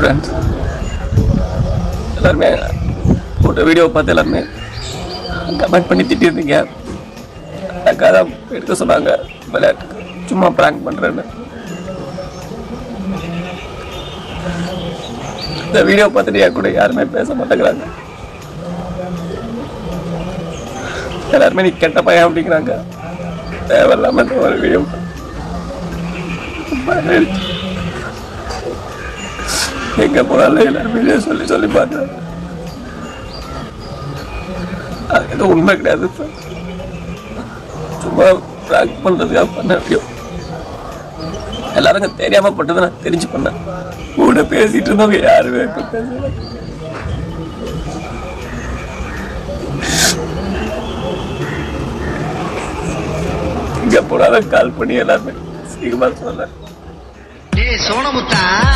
Friends எல்லாருமே போட்ட video பார்த்து எல்லாருமே கமெண்ட் பண்ணி திட்டிருந்தீங்க அதுக்காக தான் எடுக்க சொன்னாங்க விளையாட்டுக்கு சும்மா ப்ராங்க் பண்ணுறேன்னு இந்த வீடியோ பார்த்துட்டு என் கூட யாருமே பேச மாட்டேங்கிறாங்க எல்லாருமே நீ கெட்ட பையன் அப்படிங்கிறாங்க தேவையில்லாம இந்த ஒரு வீடியோ எங்க போனாலும் எல்லாரும் வீடியோ சொல்லி சொல்லி பார்த்தேன் அது எதுவும் உண்மை கிடையாது friends. சும்மா ப்ராங்க் பண்றதுக்காக பண்ண வீடியோ எல்லாரும் தெரியாம பட்டதை நான் தெரிஞ்சு பண்ணேன் கூட பேசிட்டு இருந்தவங்க யாருமே இப்ப பேசல இங்க போனாலும் கால் பண்ணி எல்லாருமே சீக்கிரமா சொல்ல டேய் சோனமுத்தா